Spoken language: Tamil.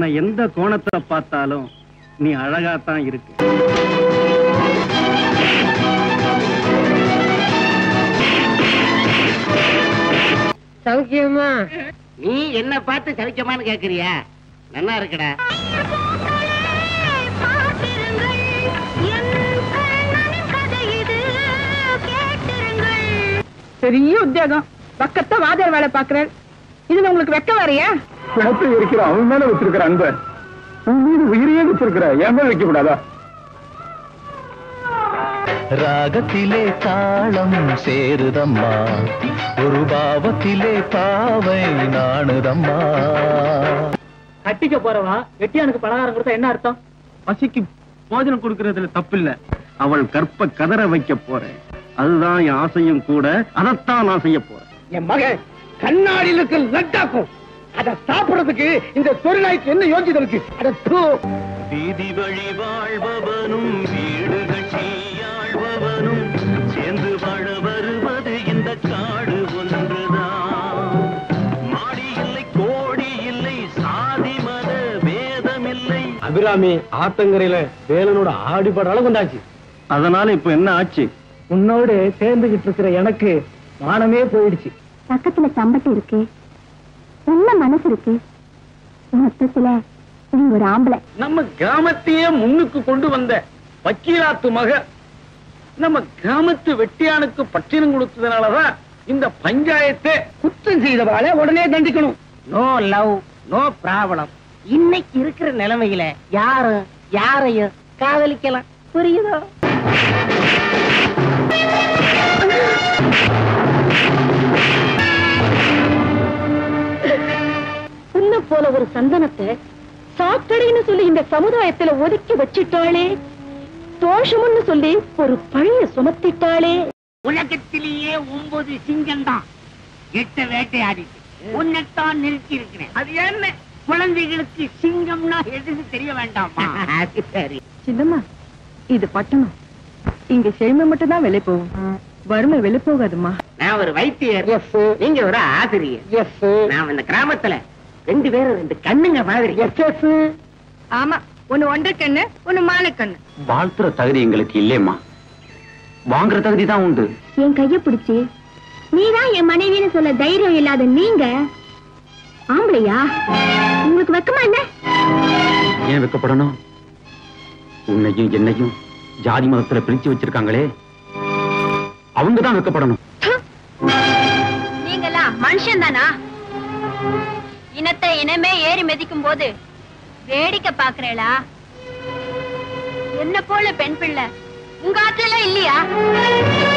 உன்னை எந்த கோணத்துல பார்த்தாலும் நீ அழகாத்தான் இருக்கு சௌக்கியமா நீ என்ன பார்த்து சவிக்கமான்னு கேக்குறியா நல்லா இருக்குடா பெரிய உத்தியோகம் பக்கத்த வாதியார் வேலை பாக்குறாரு இதுல உங்களுக்கு வெக்க வரையா பிணத்தை இருக்கிற அவன் மேல வச்சிருக்கிற அன்ப உன் மீது உயிரையே வச்சிருக்கிற என் மேல வைக்க கூடாதா ராகத்திலே தாளம் சேருதம்மா ஒரு பாவத்திலே பாவை நாணுதம்மா கட்டிக்க போறவா வெட்டியானுக்கு பலகாரம் கொடுத்தா என்ன அர்த்தம் பசிக்கு போஜனம் கொடுக்கறதுல தப்பில்ல அவள் கற்ப கதற வைக்க போறேன் அதுதான் என் ஆசையும் கூட அதைத்தான் நான் செய்ய போறேன் என் மகன் கண்ணாடியில் இருக்க லட்டாக்கும் அத சாப்பிடுறதுக்கு இந்த தொழிலாய்க்கு என்ன யோகிதம் இருக்கு அட தூ. வீதி வழி வாழ்பவனும் வீடு கட்சியாழ்பவனும் சேர்ந்து வாழ வருவது இந்த காடு ஒன்றுதான் மாடி இல்லை கோடி இல்லை சாதி மத வேதம் இல்லை அபிராமி ஆத்தங்கரையில வேலனோட ஆடிப்பட அளவு வந்தாச்சு அதனால இப்ப என்ன ஆச்சு உன்னோடு சேர்ந்துகிட்டு இருக்கிற எனக்கு மானமே போயிடுச்சு பக்கத்துல சம்பட்டு இருக்கு நல்ல மனசு இருக்கு மொத்தத்துல நீ ஒரு ஆம்பளை நம்ம கிராமத்தையே முன்னுக்கு கொண்டு வந்த வக்கீலாத்து மக நம்ம கிராமத்து வெட்டியானுக்கு பட்டினம் கொடுத்ததுனாலதான் இந்த பஞ்சாயத்தை குற்றம் செய்தவாளை உடனே தண்டிக்கணும் நோ லவ் நோ ப்ராப்ளம் இன்னைக்கு இருக்கிற நிலைமையில யாரும் யாரையும் காதலிக்கலாம் புரியுதோ உன்ன போல ஒரு சந்தனத்தை சாக்கடைன்னு சொல்லி இந்த சமுதாயத்துல ஒதுக்கி வச்சிட்டாளே தோஷம்னு சொல்லி ஒரு பழைய சுமத்திட்டாளே உலகத்திலேயே ஒன்பது சிங்கம் தான் எட்ட வேட்டையாடிட்டு உன்னைத்தான் நிறுத்தி இருக்கிறேன் அது என்ன குழந்தைகளுக்கு சிங்கம்னா எதுன்னு தெரிய வேண்டாமா அது சரி சின்னம்மா இது பட்டணம் இங்க செழுமை மட்டும் தான் வெளியே போகும் வறுமை வெளியே போகாதுமா நான் ஒரு வைத்தியர் நீங்க ஒரு ஆசிரியர் நான் இந்த கிராமத்துல ரெண்டு பேரும் ரெண்டு கண்ணுங்க மாதிரி ஆமா ஒண்ணு ஒன்றரை கண்ணு ஒண்ணு மாலை கண்ணு வாழ்த்துற தகுதி எங்களுக்கு இல்லையம்மா வாங்குற தகுதி தான் உண்டு என் கைய பிடிச்சி நீதான் என் மனைவின்னு சொல்ல தைரியம் இல்லாத நீங்க ஆம்பளையா உங்களுக்கு வெக்கமா என்ன ஏன் வைக்கப்படணும் உன்னையும் என்னையும் ஜாதி மதத்துல பிரிச்சு வச்சிருக்காங்களே அவங்க தான் வைக்கப்படணும் நீங்களா மனுஷன் தானா இனத்தை இனமே ஏறி மிதிக்கும் போது வேடிக்கை பாக்குறேளா என்ன போல பெண் பிள்ளை உங்க ஆத்துல இல்லையா